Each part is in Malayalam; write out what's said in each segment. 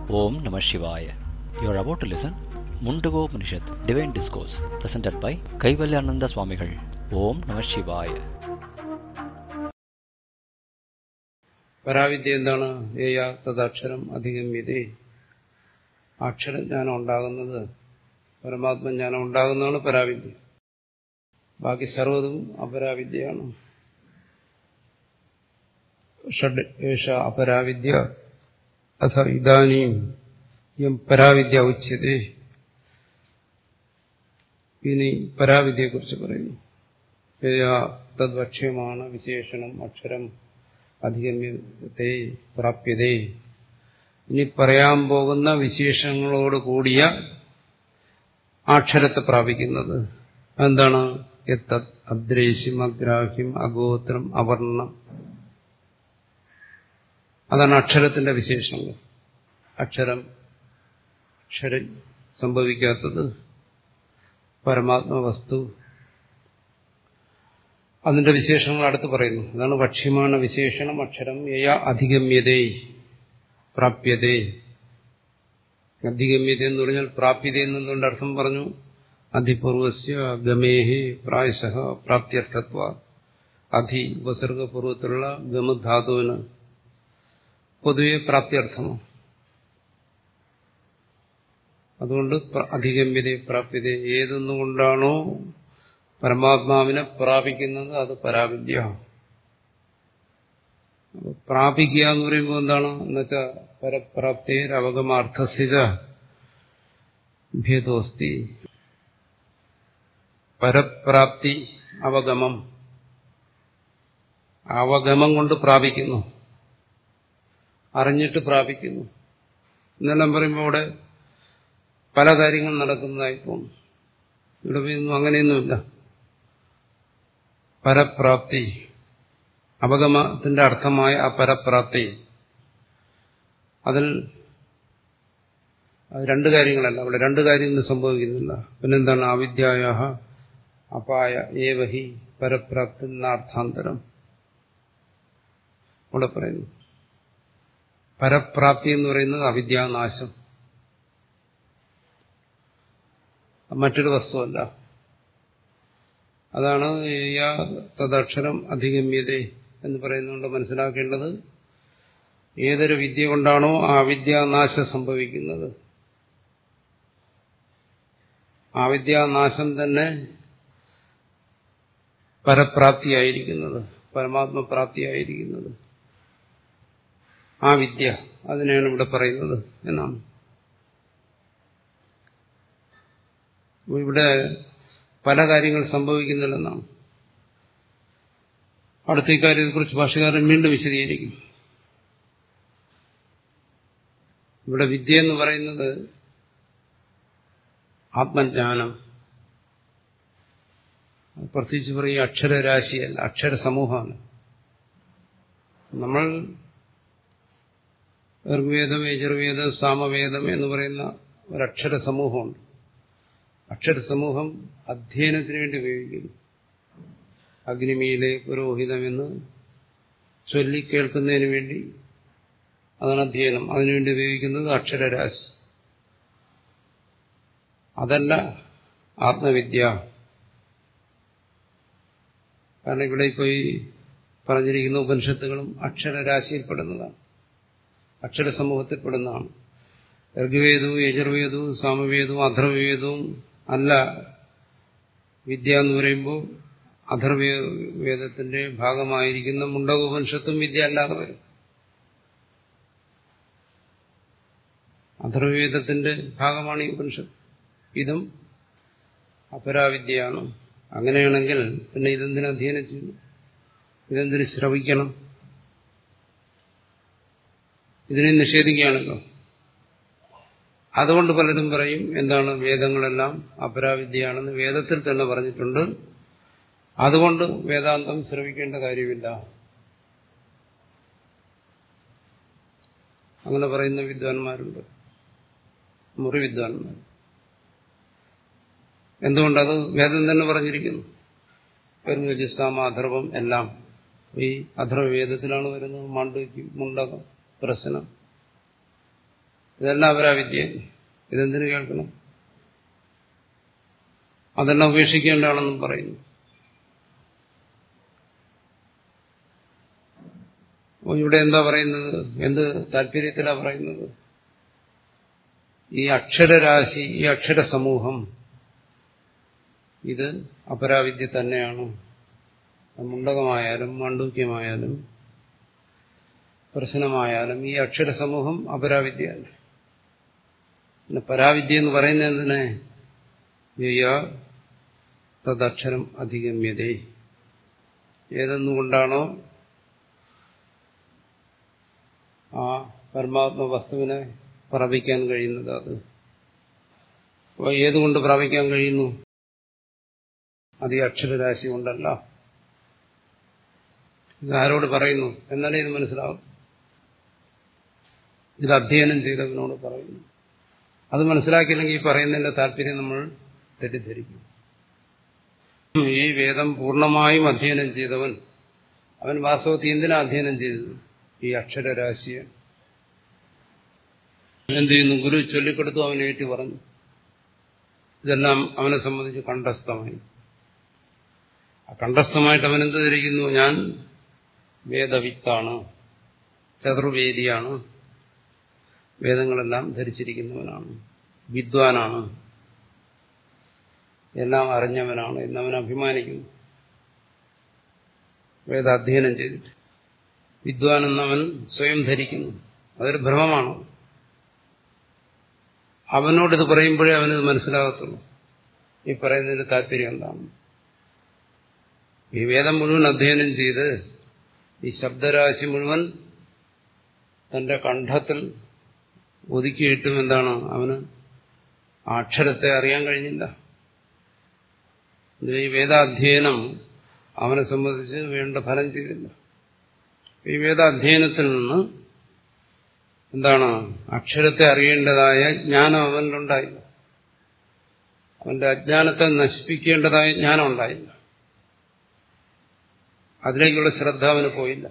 Om Namah Shivaya. You are about to listen Mundago Upanishad, Divine Discourse, presented by Kaivalyananda Swamigal. Om Namah Shivaya. പരാവിദ്യ എന്താണ് ഏയ തദക്ഷരം അധിഗമ്യതേ അക്ഷരജ്ഞാനം ഉണ്ടാകുന്നത് പരമാത്മജ്ഞാനം ഉണ്ടാകുന്നതാണ് പരാവിദ്യ ബാക്കി സർവ്വതും അപരാവിദ്യയാണ് ഷഡ് ഏഷ അപരാവിദ്യ അഥ ഇതാനീം യം പരാവിദ്യ ഉച്യതേ ഇനി പരാവിദ്യയെക്കുറിച്ച് പറയുന്നു ഏയാ തദ്വക്ഷ്യമാണ് വിശേഷണം അക്ഷരം അധിഗമ്യത്തെ പ്രാപ്യതേ ഇനി പറയാൻ പോകുന്ന വിശേഷങ്ങളോട് കൂടിയ അക്ഷരത്തെ പ്രാപിക്കുന്നത് എന്താണ് എത്തത് അദ്രേശ്യം അഗ്രാഹ്യം അഗോത്രം അവർണം അതാണ് അക്ഷരത്തിന്റെ വിശേഷങ്ങൾ അക്ഷരം അക്ഷര സംഭവിക്കാത്തത് പരമാത്മവസ്തു അതിന്റെ വിശേഷങ്ങൾ അടുത്ത് പറയുന്നു അതാണ് ഭക്ഷ്യമാണ് വിശേഷണം അക്ഷരം യയ അധിഗമ്യതേ പ്രാപ്യതേ അധിഗമ്യത എന്ന് പറഞ്ഞാൽ പ്രാപ്യത എന്നതുകൊണ്ട് അർത്ഥം പറഞ്ഞു അധിപൂർവസ്യ ഗമേഹി പ്രായശ പ്രാപ്തിയർത്ഥത്വ അധി ഉപസർഗപൂർവത്തിലുള്ള ഗമധാതുവിന് പൊതുവെ പ്രാപ്തിയർത്ഥമാണ് അതുകൊണ്ട് അധിഗമ്യത പ്രാപ്യത ഏതൊന്നുകൊണ്ടാണോ പരമാത്മാവിനെ പ്രാപിക്കുന്നത് അത് പരാവിദ്യ പ്രാപിക്കുക എന്ന് പറയുമ്പോൾ എന്താണ് എന്നുവെച്ചാൽ പരപ്രാപ്തിയിൽ അവഗമാർത്ഥസ്ഥിത ഭേദോസ്തി പരപ്രാപ്തി അവഗമം അവഗമം കൊണ്ട് പ്രാപിക്കുന്നു അറിഞ്ഞിട്ട് പ്രാപിക്കുന്നു എന്നെല്ലാം പറയുമ്പോൾ ഇവിടെ പല കാര്യങ്ങൾ നടക്കുന്നതായി തോന്നും ഇവിടെ ഒന്നും അങ്ങനെയൊന്നുമില്ല പരപ്രാപ്തി അപഗമത്തിന്റെ അർത്ഥമായ ആ പരപ്രാപ്തി അതിൽ അത് രണ്ട് കാര്യങ്ങളല്ല അവിടെ രണ്ട് കാര്യങ്ങൾ സംഭവിക്കുന്നില്ല പിന്നെന്താണ് അവിദ്യായ അപായ ഏവഹി പരപ്രാപ്തി അർത്ഥാന്തരം ഇവിടെ പറയുന്നു പരപ്രാപ്തി എന്ന് പറയുന്നത് അവിദ്യാനാശം മറ്റൊരു വസ്തുവല്ല അതാണ് തദക്ഷരം അധിഗമ്യത എന്ന് പറയുന്നതുകൊണ്ട് മനസ്സിലാക്കേണ്ടത് ഏതൊരു വിദ്യ കൊണ്ടാണോ ആ വിദ്യാനാശം സംഭവിക്കുന്നത് ആ വിദ്യാനാശം തന്നെ പരപ്രാപ്തിയായിരിക്കുന്നത് പരമാത്മപ്രാപ്തിയായിരിക്കുന്നത് ആ വിദ്യ അതിനെയാണ് ഇവിടെ പറയുന്നത് എന്നാണ് ഇവിടെ പല കാര്യങ്ങൾ സംഭവിക്കുന്നില്ലെന്നാണ് അടുത്ത ഇക്കാര്യത്തെക്കുറിച്ച് ഭാഷകാരൻ വീണ്ടും വിശദീകരിക്കും ഇവിടെ വിദ്യ എന്ന് പറയുന്നത് ആത്മജ്ഞാനം പ്രത്യേകിച്ച് പറയും അക്ഷരരാശിയല്ല അക്ഷരസമൂഹമാണ് നമ്മൾ ഋഗ്വേദം യജുർവേദം സാമവേദം എന്ന് പറയുന്ന ഒരക്ഷര സമൂഹമുണ്ട് അക്ഷരസമൂഹം അധ്യയനത്തിന് വേണ്ടി ഉപയോഗിക്കുന്നു അഗ്നിമീലെ പുരോഹിതമെന്ന് ചൊല്ലി കേൾക്കുന്നതിന് വേണ്ടി അതാണ് അധ്യയനം അതിനുവേണ്ടി ഉപയോഗിക്കുന്നത് അക്ഷരരാശി അതല്ല ആത്മവിദ്യ കാരണം ഇവിടെ ഇപ്പോൾ ഈ പറഞ്ഞിരിക്കുന്ന ഉപനിഷത്തുകളും അക്ഷരരാശിയിൽപ്പെടുന്നതാണ് അക്ഷരസമൂഹത്തിൽപ്പെടുന്നതാണ് ഋഗ്വേദവും യജുർവേദവും സാമവേദവും അഥർവവേദവും അല്ല വിദ്യ എന്ന് പറയുമ്പോൾ അഥർവേദത്തിന്റെ ഭാഗമായിരിക്കുന്ന മുണ്ടകോപനിഷത്തും വിദ്യ അല്ലാതെ വരും അഥർവേദത്തിന്റെ ഭാഗമാണ് ഈ ഉപനിഷത്ത് ഇതും അപരാവിദ്യയാണ് അങ്ങനെയാണെങ്കിൽ പിന്നെ ഇതെന്തിനു അധ്യയനം ചെയ്യുന്നു ഇതെന്തിനു ശ്രവിക്കണം ഇതിനെ നിഷേധിക്കുകയാണല്ലോ അതുകൊണ്ട് പലരും പറയും എന്താണ് വേദങ്ങളെല്ലാം അപരാവിദ്യയാണെന്ന് വേദത്തിൽ തന്നെ പറഞ്ഞിട്ടുണ്ട് അതുകൊണ്ട് വേദാന്തം ശ്രവിക്കേണ്ട കാര്യമില്ല അങ്ങനെ പറയുന്ന വിദ്വാൻമാരുണ്ട് മുറി വിദ്വാൻമാർ എന്തുകൊണ്ടത് വേദം തന്നെ പറഞ്ഞിരിക്കുന്നു പെരുങ്ങജിസ്താമ അഥർവം എല്ലാം ഈ അഥർവവേദത്തിലാണ് വരുന്നത് മാണ്ഡവ്യം മുണ്ടകം പ്രശ്നം ഇതെല്ലാം അപരാവിദ്യ ഇതെന്തിനു കേൾക്കണം അതെല്ലാം ഉപേക്ഷിക്കേണ്ടതാണെന്നും പറയുന്നു അപ്പോൾ ഇവിടെ എന്താ പറയുന്നത് എന്ത് താല്പര്യത്തിലാണ് പറയുന്നത് ഈ അക്ഷരരാശി ഈ അക്ഷര സമൂഹം ഇത് അപരാവിദ്യ തന്നെയാണ് മുണ്ടകമായാലും മാണ്ഡൂക്യമായാലും പ്രശ്നമായാലും ഈ അക്ഷര സമൂഹം അപരാവിദ്യയാണ് പിന്നെ പരാവിദ്യ എന്ന് പറയുന്നത് എന്തിനെ യയ തദക്ഷരം അധിഗമ്യതേ ഏതെന്നുകൊണ്ടാണോ ആ പരമാത്മ വസ്തുവിനെ പ്രാപിക്കാൻ കഴിയുന്നത് അത് അപ്പോൾ ഏതുകൊണ്ട് പ്രാപിക്കാൻ കഴിയുന്നു അത് ഈ അക്ഷരരാശി കൊണ്ടല്ല ഇത് ആരോട് പറയുന്നു എന്നാലേ ഇത് മനസ്സിലാവും ഇത് അധ്യയനം ചെയ്തവനോട് പറയുന്നു അത് മനസ്സിലാക്കിയില്ലെങ്കിൽ ഈ പറയുന്നതിന്റെ താല്പര്യം നമ്മൾ തെറ്റിദ്ധരിക്കും ഈ വേദം പൂർണ്ണമായും അധ്യയനം ചെയ്തവൻ അവൻ വാസ്തവത്തിൽ എന്തിനാ അധ്യയനം ചെയ്തത് ഈ അക്ഷരരാശിയെ എന്ത് ചെയ്യുന്നു ഗുരു ചൊല്ലിക്കൊടുത്തു അവൻ ഏറ്റു പറഞ്ഞു ഇതെല്ലാം അവനെ സംബന്ധിച്ച് കണ്ഠസ്ഥമായി ആ കണ്ഠസ്ഥമായിട്ട് അവൻ എന്ത് ധരിക്കുന്നു ഞാൻ വേദവിത്താണ് ചതുർവേദിയാണ് വേദങ്ങളെല്ലാം ധരിച്ചിരിക്കുന്നവനാണ് വിദ്വാനാണ് എല്ലാം അറിഞ്ഞവനാണ് എന്നവൻ അഭിമാനിക്കുന്നു വേദാധ്യയനം ചെയ്തിട്ട് വിദ്വാൻ എന്നവൻ സ്വയം ധരിക്കുന്നു അതൊരു ഭ്രമമാണ് അവനോടിത് പറയുമ്പോഴേ അവനിത് മനസ്സിലാകത്തുള്ളൂ ഈ പറയുന്നതിന്റെ താല്പര്യം എന്താണ് ഈ വേദം മുഴുവൻ അധ്യയനം ചെയ്ത് ഈ ശബ്ദരാശി മുഴുവൻ തന്റെ കണ്ഠത്തിൽ ഒതുക്കിയിട്ടും എന്താണ് അവന് ആ അക്ഷരത്തെ അറിയാൻ കഴിഞ്ഞില്ല ഈ വേദാധ്യയനം അവനെ സംബന്ധിച്ച് വേണ്ട ഫലം ചെയ്തില്ല ഈ വേദാധ്യയനത്തിൽ നിന്ന് എന്താണ് അക്ഷരത്തെ അറിയേണ്ടതായ ജ്ഞാനം അവനിലുണ്ടായില്ല അവന്റെ അജ്ഞാനത്തെ നശിപ്പിക്കേണ്ടതായ ജ്ഞാനം ഉണ്ടായില്ല അതിലേക്കുള്ള ശ്രദ്ധ അവന് പോയില്ല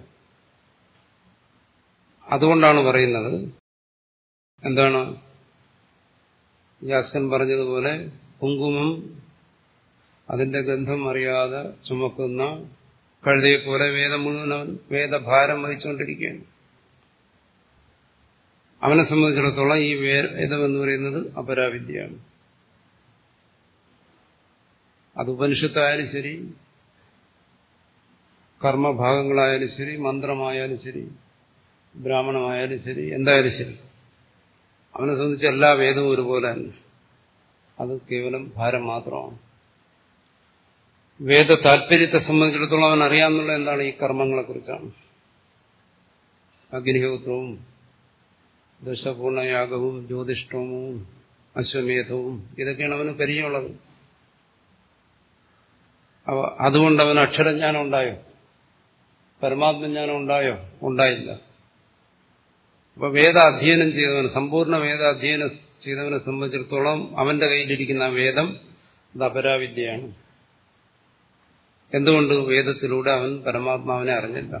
അതുകൊണ്ടാണ് പറയുന്നത് എന്താണ് യാസ്കൻ പറഞ്ഞതുപോലെ കുങ്കുമം അതിന്റെ ഗന്ധം അറിയാതെ ചുമക്കുന്ന കഴുതയെ പോലെ വേദം മുഴുവൻ അവൻ വേദഭാരം വഹിച്ചുകൊണ്ടിരിക്കുകയാണ് അവനെ സംബന്ധിച്ചിടത്തോളം ഈ വേദം എന്ന് പറയുന്നത് അപരാവിദ്യയാണ് അത് ഉപനിഷത്തായാലും ശരി കർമ്മഭാഗങ്ങളായാലും ശരി മന്ത്രമായാലും ശരി ബ്രാഹ്മണമായാലും ശരി എന്തായാലും ശരി അവനെ സംബന്ധിച്ച് എല്ലാ വേദവും ഒരുപോലെ തന്നെ അത് കേവലം ഭാരം മാത്രമാണ് വേദ താല്പര്യത്തെ സംബന്ധിച്ചിടത്തോളം അവൻ അറിയാമെന്നുള്ള എന്താണ് ഈ കർമ്മങ്ങളെക്കുറിച്ചാണ് അഗ്നിഹോത്രവും ദശപൂർണയാഗവും ജ്യോതിഷ്ടവും അശ്വമേധവും ഇതൊക്കെയാണ് അവന് പരിചയമുള്ളത് അവ അതുകൊണ്ട് അവന് അക്ഷരജ്ഞാനം ഉണ്ടായോ പരമാത്മജ്ഞാനം ഉണ്ടായോ ഉണ്ടായില്ല അപ്പൊ വേദ അധ്യയനം ചെയ്തവന് സമ്പൂർണ്ണ വേദ അധ്യയനം ചെയ്തവനെ സംബന്ധിച്ചിടത്തോളം അവന്റെ കയ്യിലിരിക്കുന്ന വേദം അത് അപരാവിദ്യയാണ് എന്തുകൊണ്ട് വേദത്തിലൂടെ അവൻ പരമാത്മാവിനെ അറിഞ്ഞില്ല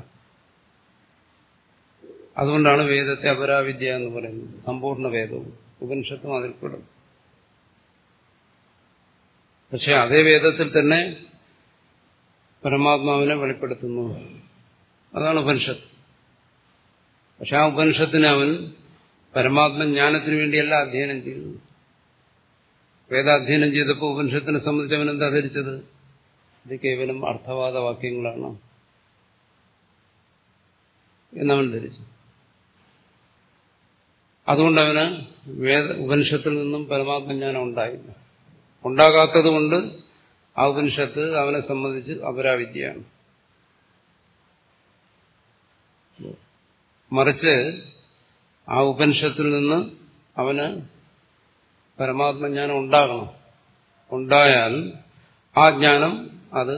അതുകൊണ്ടാണ് വേദത്തെ അപരാവിദ്യ എന്ന് പറയുന്നത് സമ്പൂർണ്ണ വേദവും ഉപനിഷത്തും അതിൽപ്പെടും പക്ഷെ അതേ വേദത്തിൽ തന്നെ പരമാത്മാവിനെ വെളിപ്പെടുത്തുന്നു അതാണ് ഉപനിഷത്ത് പക്ഷെ ആ ഉപനിഷത്തിനെ അവൻ പരമാത്മജ്ഞാനത്തിന് വേണ്ടിയല്ല അധ്യയനം ചെയ്തത് വേദാധ്യയനം ചെയ്തപ്പോൾ ഉപനിഷത്തിനെ സംബന്ധിച്ച് അവൻ എന്താ ധരിച്ചത് ഇത് കേവലം അർത്ഥവാദ വാക്യങ്ങളാണ് എന്നവൻ ധരിച്ചു അതുകൊണ്ട് അവന് വേദ ഉപനിഷത്തിൽ നിന്നും പരമാത്മജ്ഞാനം ഉണ്ടായില്ല ഉണ്ടാകാത്തത് കൊണ്ട് ആ ഉപനിഷത്ത് അവനെ സംബന്ധിച്ച് അപരാവിദ്യയാണ് മറിച്ച് ആ ഉപനിഷത്തിൽ നിന്ന് അവന് പരമാത്മജ്ഞാനം ഉണ്ടാകണം ഉണ്ടായാൽ ആ ജ്ഞാനം അത്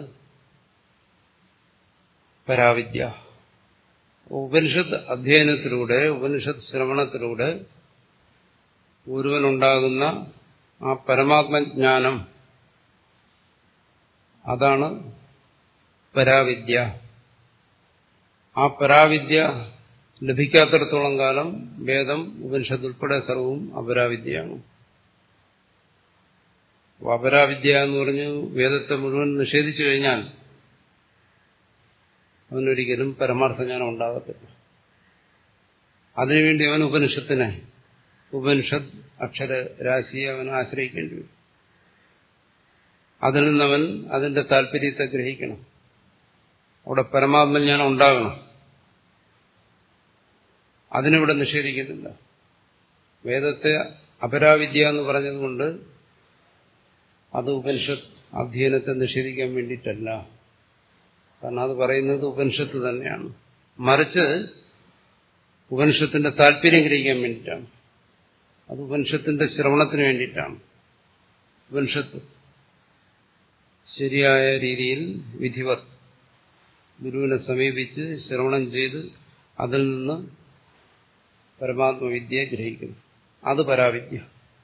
പരാവിദ്യ ഉപനിഷത്ത് അധ്യയനത്തിലൂടെ ഉപനിഷത്ത് ശ്രവണത്തിലൂടെ ഒരുവനുണ്ടാകുന്ന ആ പരമാത്മജ്ഞാനം അതാണ് പരാവിദ്യ ആ പരാവിദ്യ ലഭിക്കാത്തിടത്തോളം കാലം വേദം ഉപനിഷത്ത് ഉൾപ്പെടെ സർവവും അപരാവിദ്യയാണ് അപ്പൊ അപരാവിദ്യ എന്ന് പറഞ്ഞ് വേദത്തെ മുഴുവൻ നിഷേധിച്ചു കഴിഞ്ഞാൽ അവനൊരിക്കലും പരമാർത്ഥജ്ഞാനം ഉണ്ടാകത്തില്ല അതിനുവേണ്ടി അവൻ ഉപനിഷത്തിനെ ഉപനിഷത്ത് അക്ഷരരാശിയെ അവൻ ആശ്രയിക്കേണ്ടി വരും അതിൽ നിന്നവൻ അതിന്റെ താല്പര്യത്തെ ഗ്രഹിക്കണം അവിടെ പരമാത്മജ്ഞാനം ഉണ്ടാകണം അതിനിവിടെ നിഷേധിക്കുന്നില്ല വേദത്തെ അപരാവിദ്യ എന്ന് പറഞ്ഞതുകൊണ്ട് അത് ഉപനിഷത്ത് അധ്യയനത്തെ നിഷേധിക്കാൻ വേണ്ടിയിട്ടല്ല കാരണം അത് പറയുന്നത് ഉപനിഷത്ത് തന്നെയാണ് മറിച്ച് ഉപനിഷത്തിന്റെ താല്പര്യം ഗ്രഹിക്കാൻ വേണ്ടിയിട്ടാണ് അത് ഉപനിഷത്തിന്റെ ശ്രവണത്തിന് വേണ്ടിയിട്ടാണ് ഉപനിഷത്ത് ശരിയായ രീതിയിൽ വിധിവർ ഗുരുവിനെ സമീപിച്ച് ശ്രവണം ചെയ്ത് അതിൽ നിന്ന് പരമാത്മവിദ്യയെ ഗ്രഹിക്കുന്നു അത് പരാവിദ്യ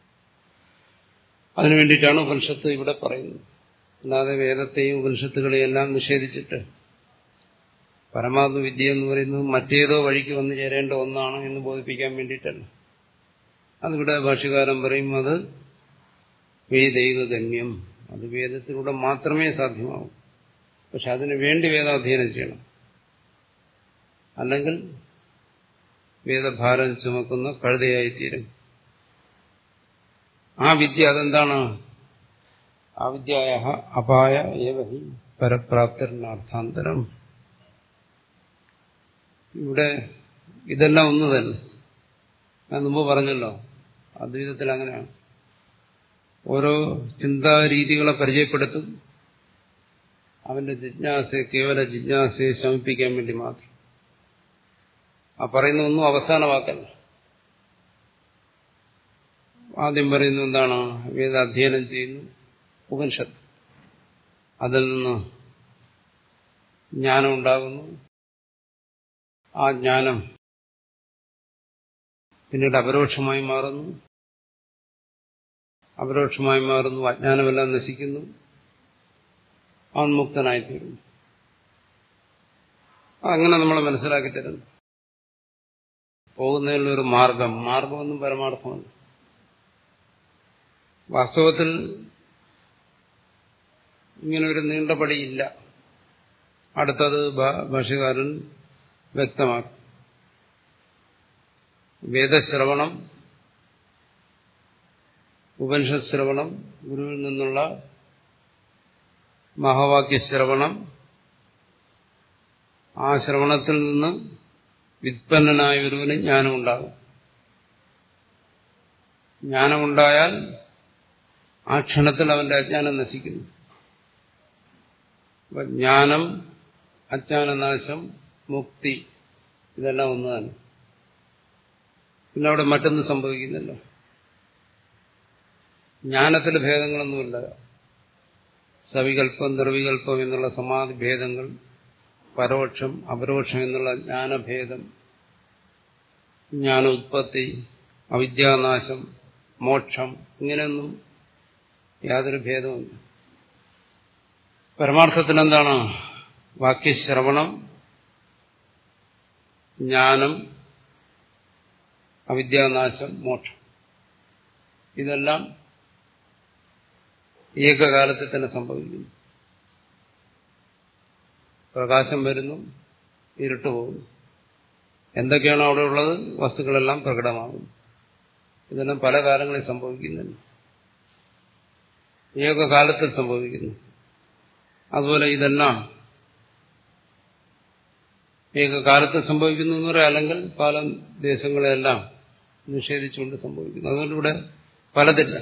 അതിനു വേണ്ടിയിട്ടാണ് ഉപനിഷത്ത് ഇവിടെ പറയുന്നത് അല്ലാതെ വേദത്തെയും ഉപനിഷത്തുകളെയും എല്ലാം നിഷേധിച്ചിട്ട് പരമാത്മവിദ്യ എന്ന് പറയുന്നത് മറ്റേതോ വഴിക്ക് വന്നു ചേരേണ്ട ഒന്നാണ് എന്ന് ബോധിപ്പിക്കാൻ വേണ്ടിയിട്ടല്ല അതിവിടെ ഭാഷ്യകാരൻ പറയും അത് വേദൈകഗമ്യം അത് വേദത്തിലൂടെ മാത്രമേ സാധ്യമാവൂ പക്ഷെ അതിനു വേണ്ടി വേദാധ്യയനം ചെയ്യണം അല്ലെങ്കിൽ വേദഭാരം ചുമക്കുന്ന കഴുതയായിത്തീരും ആ വിദ്യ അതെന്താണ് ആ വിദ്യായ അപായ ഏവഹി പരപ്രാപ്തരനാർത്ഥാന്തരം ഇവിടെ ഇതെല്ലാം ഒന്ന് തന്നെ ഞാൻ മുമ്പ് പറഞ്ഞല്ലോ അദ്വൈതത്തിൽ അങ്ങനെയാണ് ഓരോ ചിന്താരീതികളെ പരിചയപ്പെടുത്തും അവന്റെ ജിജ്ഞാസയെ കേവല ജിജ്ഞാസയെ ശമിപ്പിക്കാൻ വേണ്ടി മാത്രം ആ പറയുന്ന ഒന്നും അവസാന വാക്കല്ല ആദ്യം പറയുന്നത് എന്താണ് വേദാധ്യയനം ചെയ്യുന്നു ഉപനിഷത്ത് അതിൽ നിന്ന് ജ്ഞാനം ഉണ്ടാകുന്നു ആ ജ്ഞാനം പിന്നീട് അപരോക്ഷമായി മാറുന്നു അപരോക്ഷമായി മാറുന്നു അജ്ഞാനമെല്ലാം നശിക്കുന്നു അവൻ മുക്തനായിത്തീരുന്നു അങ്ങനെ നമ്മൾ മനസ്സിലാക്കി തരുന്നു പോകുന്നതിനുള്ളൊരു മാർഗം മാർഗമൊന്നും പരമാർത്ഥമല്ല വാസ്തവത്തിൽ ഇങ്ങനെ ഒരു നീണ്ട പടിയില്ല അടുത്തത് ഭാഷകാരൻ വ്യക്തമാക്കും വേദശ്രവണം ഉപനിഷത് ശ്രവണം ഗുരുവിൽ നിന്നുള്ള മഹാവാക്യശ്രവണം ആ ശ്രവണത്തിൽ നിന്ന് വിത്പന്നനായ ഒരുവന് ജ്ഞാനമുണ്ടാകും ജ്ഞാനമുണ്ടായാൽ ആ ക്ഷണത്തിൽ അവന്റെ അജ്ഞാനം നശിക്കുന്നു ജ്ഞാനം അജ്ഞാനനാശം മുക്തി ഇതെല്ലാം ഒന്ന് തന്നെ പിന്നെ അവിടെ മറ്റൊന്നും സംഭവിക്കുന്നില്ല ജ്ഞാനത്തിൽ ഭേദങ്ങളൊന്നുമില്ല സവികല്പം നിർവികല്പം എന്നുള്ള സമാധി ഭേദങ്ങൾ പരോക്ഷം അപരോക്ഷം എന്നുള്ള ജ്ഞാനഭേദം ജ്ഞാന ഉത്പത്തി അവിദ്യാനാശം മോക്ഷം ഇങ്ങനെയൊന്നും യാതൊരു ഭേദവുമില്ല പരമാർത്ഥത്തിൽ എന്താണ് വാക്യശ്രവണം ജ്ഞാനം അവിദ്യാനാശം മോക്ഷം ഇതെല്ലാം ഏകകാലത്തിൽ തന്നെ സംഭവിക്കുന്നു പ്രകാശം വരുന്നു ഇരുട്ട് പോകുന്നു എന്തൊക്കെയാണോ അവിടെ ഉള്ളത് വസ്തുക്കളെല്ലാം പ്രകടമാകുന്നു ഇതെല്ലാം പല കാലങ്ങളിൽ സംഭവിക്കുന്നുണ്ട് ഏകകാലത്തിൽ സംഭവിക്കുന്നു അതുപോലെ ഇതെല്ലാം ഏകകാലത്ത് സംഭവിക്കുന്നു എന്ന് പറയാം അല്ലെങ്കിൽ പല ദേശങ്ങളെല്ലാം നിഷേധിച്ചുകൊണ്ട് സംഭവിക്കുന്നു അതുകൊണ്ട് ഇവിടെ പലതില്ല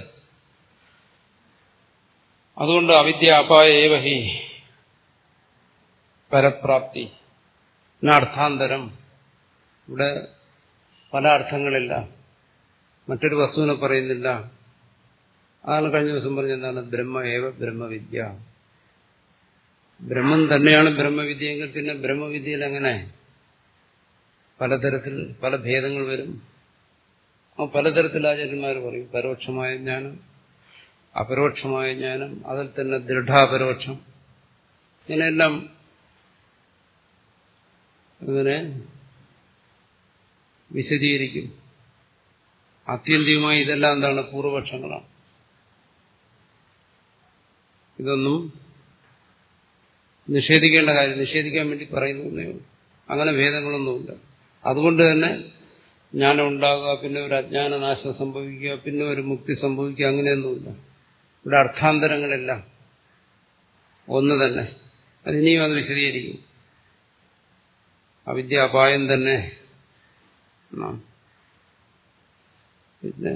അതുകൊണ്ട് അവിദ്യ അപായ ഏവഹി പരപ്രാപ്തി അർത്ഥാന്തരം ഇവിടെ പല അർത്ഥങ്ങളില്ല മറ്റൊരു വസ്തുവിനെ പറയുന്നില്ല അതാണ് കഴിഞ്ഞ ദിവസം പറഞ്ഞെന്താണ് ബ്രഹ്മ ഏവ ബ്രഹ്മവിദ്യ ബ്രഹ്മം തന്നെയാണ് ബ്രഹ്മവിദ്യയെങ്കിൽ പിന്നെ ബ്രഹ്മവിദ്യയിൽ എങ്ങനെ പലതരത്തിൽ പല ഭേദങ്ങൾ വരും ആ പലതരത്തിൽ ആചാര്യന്മാർ പറയും പരോക്ഷമായ ജ്ഞാനം അപരോക്ഷമായ ജ്ഞാനം അതിൽ തന്നെ ദൃഢാപരോക്ഷം ഇങ്ങനെയെല്ലാം ഇങ്ങനെ വിശദീകരിക്കും ആത്യന്തികമായി ഇതെല്ലാം എന്താണ് പൂർവപക്ഷങ്ങളാണ് ഇതൊന്നും നിഷേധിക്കേണ്ട കാര്യം നിഷേധിക്കാൻ വേണ്ടി പറയുന്നതേ ഉള്ളൂ അങ്ങനെ ഭേദങ്ങളൊന്നുമില്ല അതുകൊണ്ട് തന്നെ ജ്ഞാനം ഉണ്ടാകുക പിന്നെ ഒരു അജ്ഞാനനാശം സംഭവിക്കുക പിന്നെ ഒരു മുക്തി സംഭവിക്കുക അങ്ങനെയൊന്നുമില്ല ഇവിടെ അർത്ഥാന്തരങ്ങളെല്ലാം ഒന്ന് തന്നെ അതിനെയും അത് വിശദീകരിക്കും അവിദ്യാപായം തന്നെ എന്നാണ്. പിന്നെ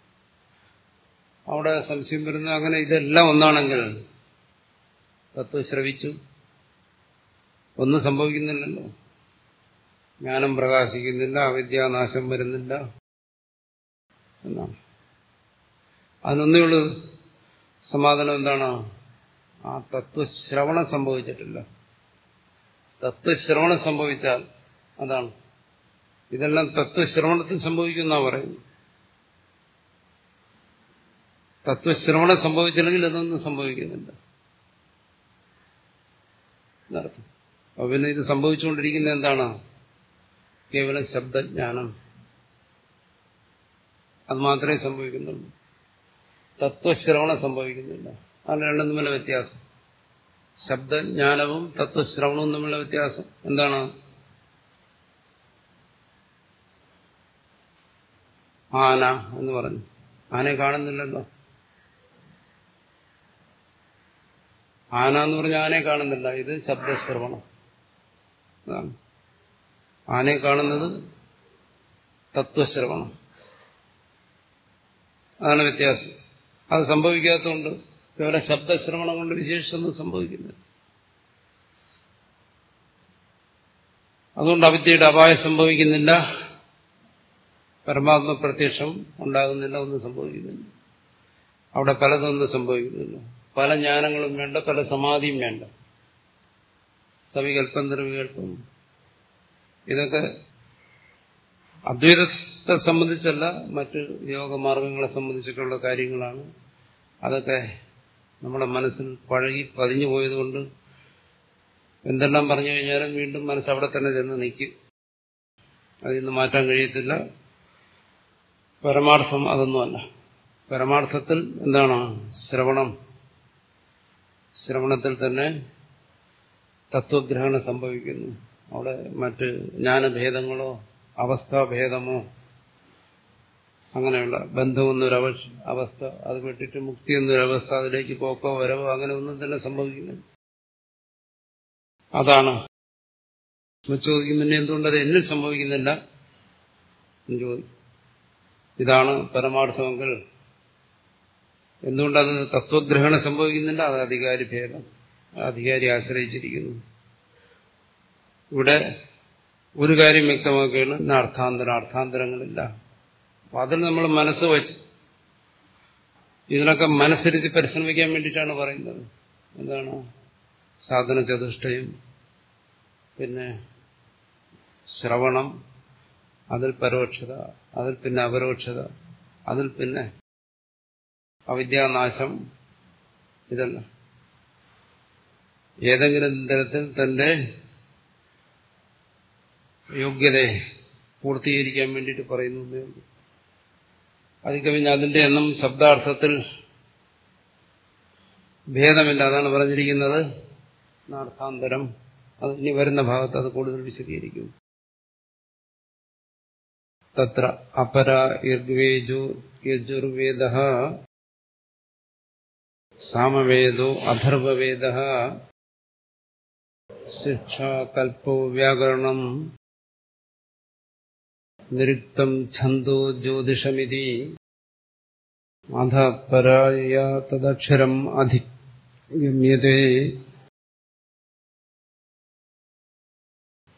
അവിടെ സംശയം വരുന്നത് അങ്ങനെ ഇതെല്ലാം ഒന്നാണെങ്കിൽ തത്വം ശ്രവിച്ചു ഒന്നും സംഭവിക്കുന്നില്ലല്ലോ ജ്ഞാനം പ്രകാശിക്കുന്നില്ല അവിദ്യാനാശം വരുന്നില്ല എന്നാണ് അതിനൊന്നേയുള്ളൂ സമാധാനം എന്താണ് ആ തത്വശ്രവണം സംഭവിച്ചിട്ടില്ല തത്വശ്രവണം സംഭവിച്ചാൽ അതാണ് ഇതെല്ലാം തത്വശ്രവണത്തിൽ സംഭവിക്കുന്ന പറയുന്നു തത്വശ്രവണം സംഭവിച്ചില്ലെങ്കിൽ ഇതൊന്നും സംഭവിക്കുന്നില്ല എന്നർത്ഥം അപ്പൊ പിന്നെ ഇത് സംഭവിച്ചുകൊണ്ടിരിക്കുന്നത് എന്താണ് കേവലം ശബ്ദജ്ഞാനം അത് മാത്രമേ സംഭവിക്കുന്നുള്ളൂ തത്വശ്രവണം സംഭവിക്കുന്നില്ല അതാണ് രണ്ടും തമ്മിലുള്ള വ്യത്യാസം ശബ്ദജ്ഞാനവും തത്വശ്രവണവും തമ്മിലുള്ള വ്യത്യാസം എന്താണ് ആന എന്ന് പറഞ്ഞു ആനയെ കാണുന്നില്ലല്ലോ ആന എന്ന് പറഞ്ഞ ആനയെ കാണുന്നില്ല ഇത് ശബ്ദശ്രവണം അതാണ് ആനയെ കാണുന്നത് തത്വശ്രവണം അതാണ് വ്യത്യാസം അത് സംഭവിക്കാത്തതുകൊണ്ട് കേവലം ശബ്ദശ്രവണം കൊണ്ട് വിശേഷിച്ചൊന്നും സംഭവിക്കുന്നില്ല അതുകൊണ്ട് അവിദ്യയുടെ അപായം സംഭവിക്കുന്നില്ല പരമാത്മ പ്രത്യക്ഷം ഉണ്ടാകുന്നില്ല ഒന്നും സംഭവിക്കുന്നില്ല അവിടെ പലതൊന്നും സംഭവിക്കുന്നില്ല പല ജ്ഞാനങ്ങളും വേണ്ട പല സമാധിയും വേണ്ട സവികല്പം നിർവികല്പം ഇതൊക്കെ അദ്വൈതത്തെ സംബന്ധിച്ചല്ല മറ്റ് യോഗമാർഗങ്ങളെ സംബന്ധിച്ചിട്ടുള്ള കാര്യങ്ങളാണ് അതൊക്കെ നമ്മുടെ മനസ്സിൽ പഴകി പതിഞ്ഞു പോയതുകൊണ്ട് എന്തെല്ലാം പറഞ്ഞു കഴിഞ്ഞാലും വീണ്ടും മനസ്സ് അവിടെ തന്നെ ചെന്ന് നിൽക്കും അതിൽ നിന്ന് മാറ്റാൻ കഴിയത്തില്ല പരമാർത്ഥം അതൊന്നുമല്ല പരമാർത്ഥത്തിൽ എന്താണ് ശ്രവണം ശ്രവണത്തിൽ തന്നെ തത്വഗ്രഹണം സംഭവിക്കുന്നു അവിടെ മറ്റ് ജ്ഞാനഭേദങ്ങളോ അവസ്ഥാഭേദമോ അങ്ങനെയുള്ള ബന്ധമെന്നൊരു അവസ്ഥ അത് വിട്ടിട്ട് മുക്തി എന്നൊരവസ്ഥ അതിലേക്ക് പോക്കോ വരവോ അങ്ങനെ ഒന്നും തന്നെ സംഭവിക്കുന്നില്ല അതാണ് ചോദിക്കും പിന്നെ എന്തുകൊണ്ടത് എന്നിൽ സംഭവിക്കുന്നില്ല എന്ന് ചോദിക്കും ഇതാണ് പരമാർത്ഥമെങ്കിൽ എന്തുകൊണ്ടത് തത്വഗ്രഹണം സംഭവിക്കുന്നില്ല അത് അധികാരി ഭേദം അധികാരി ആശ്രയിച്ചിരിക്കുന്നു ഇവിടെ ഒരു കാര്യം വ്യക്തമാക്കുകയാണ് ഇന്ന് അർത്ഥാന്തരം അർത്ഥാന്തരങ്ങളില്ല അപ്പൊ അതിൽ നമ്മൾ മനസ്സ് വച്ച് ഇതിനൊക്കെ മനസ്സിരുത്തി പരിശ്രമിക്കാൻ വേണ്ടിയിട്ടാണ് പറയുന്നത് എന്താണ് സാധന ചതുഷ്ടയം പിന്നെ ശ്രവണം അതിൽ പരോക്ഷത അതിൽ പിന്നെ അപരോക്ഷത അതിൽ പിന്നെ അവിദ്യാനാശം ഇതല്ല ഏതെങ്കിലും തരത്തിൽ തന്റെ യോഗ്യതയെ പൂർത്തീകരിക്കാൻ വേണ്ടിയിട്ട് പറയുന്നു എന്നേ ഉള്ളൂ അത് കവിഞ്ഞ് അതിന്റെ എണ്ണം ശബ്ദാർത്ഥത്തിൽ ഭേദമില്ല അതാണ് പറഞ്ഞിരിക്കുന്നത് അർത്ഥാന്തരം അത് ഇനി വരുന്ന ഭാഗത്ത് അത് കൂടുതൽ വിശദീകരിക്കും തത്ര അപര യഗ്വേജോ യജുർവേദ സാമവേദോ അഥർവവേദ ശിക്ഷ കൽപ്പോ വ്യാകരണം നിരുക്തം ഛന്ദോ ജ്യോതിഷമിതി അധ പരായ തദക്ഷരം അധിഗമ്യത്തെ